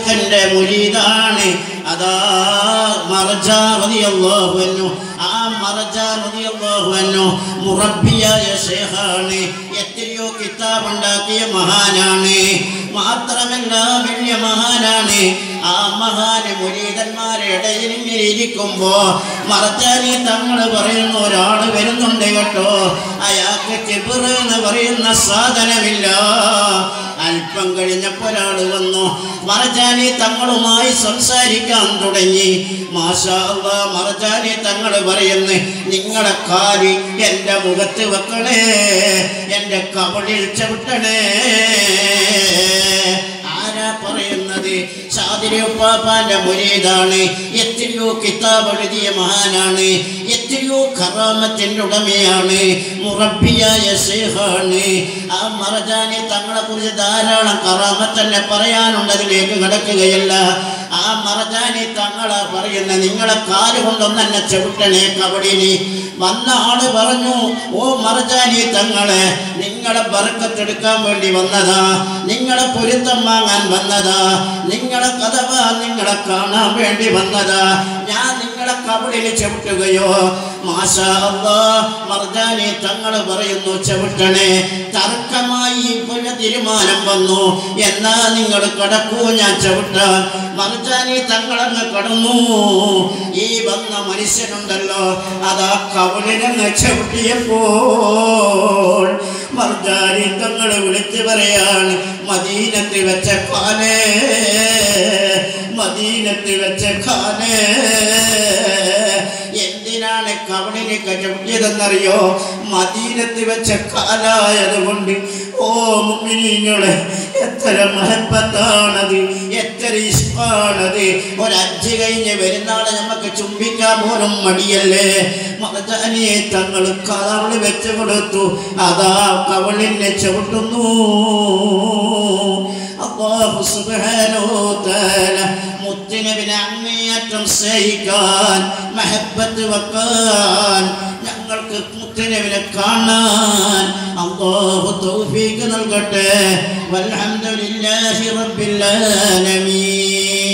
തന്റെ മുരീദാണ് അതാ മറജ റളിയല്ലാഹു അൻഹു ആ മറജ റളിയല്ലാഹു അൻഹു മുറബ്ബിയായ ഷേഖാണ് എത്രയോ കിതാബ് ഉണ്ടാക്കിയ മഹാനാണ് മാത്രമല്ല വലിയ മഹാനാണ് ആ മഹാന് മുരീതന്മാരെ ഇടയിൽ ഇങ്ങനെ ഇരിക്കുമ്പോ മറച്ചാലി തങ്ങൾ പറയുന്ന ഒരാള് വരുന്നുണ്ട് കേട്ടോ അയാൾക്ക് കിബിറ് എന്ന് പറയുന്ന സാധനമില്ല അല്പം കഴിഞ്ഞപ്പോൾ ഒരാൾ വന്നു മറജാനി തങ്ങളുമായി സംസാരിക്കാൻ തുടങ്ങി മാഷാ അല്ലാ, മറജാനി തങ്ങൾ പറയുന്നു നിങ്ങളെ കാലി എൻ്റെ മുഖത്ത് വെക്കണേ എൻ്റെ കവളിൽ ചവിട്ടണേ ആരാ പറയുന്നത് ഷാദിരി ഉപ്പാപ്പാന്റെ മുരീദാണ് എത്രയോ കിതാബ് എഴുതിയ മഹാനാണ് എത്രയോ കറാമത്തിന്റെ ഉടമയാണ് മുറബിയായ ഷേഖാണ് ആ മറജാനി തങ്ങളെ കുറിച്ച് ധാരാളം കറാമത്ത് തന്നെ പറയാനുണ്ട് അതിലേക്ക് കിടക്കുകയല്ല ആ മറജാനി തങ്ങളെ പറയുന്ന നിങ്ങളെ കാല് കൊണ്ടൊന്ന് എന്നെ ചവിട്ടണേ കബഡിനി വന്ന ആള് പറഞ്ഞു ഓ മറജാനി തങ്ങളെ നിങ്ങളെ ബർക്കത്തെടുക്കാൻ വേണ്ടി വന്നതാ നിങ്ങളെ പൊരുത്തം വാങ്ങാൻ വന്നതാ നിങ്ങളെ കഥവ നിങ്ങളെ കാണാൻ വേണ്ടി വന്നതാ ഞാൻ നിങ്ങളെ കബളിൽ ചവിട്ടുകയോ മാഷാ അല്ലാ മർജാനി തങ്ങൾ പറയുന്നു ചവിട്ടണേ തർക്കമായി ഇപ്പോഴ തീരുമാനം വന്നു എന്നാ നിങ്ങൾ കടക്കൂ ഞാൻ ചവിട്ടാൻ മർജാനി തങ്ങളങ്ങ് കടന്നു ഈ വന്ന മനുഷ്യനുണ്ടല്ലോ അതാ കവളിനങ്ങ് ചവിട്ടിയപ്പോൾ മർജാനി തങ്ങൾ വിളിച്ചു പറയാണ് മദീനത്തിൽ വെച്ച കാലേ മദീനത്തിൽ വെച്ച കാലേ എന്തിനാണ് കവണിനെ കച്ചവട്ടിയതെന്നറിയോ മദീനത്ത് വെച്ച കാലായതുകൊണ്ട് ഓ മുമിനീങ്ങളെ എത്ര മഹബത്താണത് എത്ര ഇഷ്ടാണത് ഒരജ്ജ് കഴിഞ്ഞ് വരുന്നാളെ നമുക്ക് ചുംബിക്കാൻ പോലും മടിയല്ലേ മതജാനിയെ തങ്ങൾ കവള് വെച്ച് കൊടുത്തു അതാ കവളിനെ ചവിട്ടുന്നു അള്ളാഹു സുബ്ഹാനഹു തആല മുത്തുനബിനെ അങ്ങേയറ്റം സ്നേഹിക്കാൻ മഹബത്ത് വെക്കാൻ ഞങ്ങൾക്ക് മുത്തുനബിനെ കാണാൻ അള്ളാഹു തൗഫീഖ് നൽകട്ടെ വൽഹംദുലില്ലാഹി റബ്ബിൽ ആലമീൻ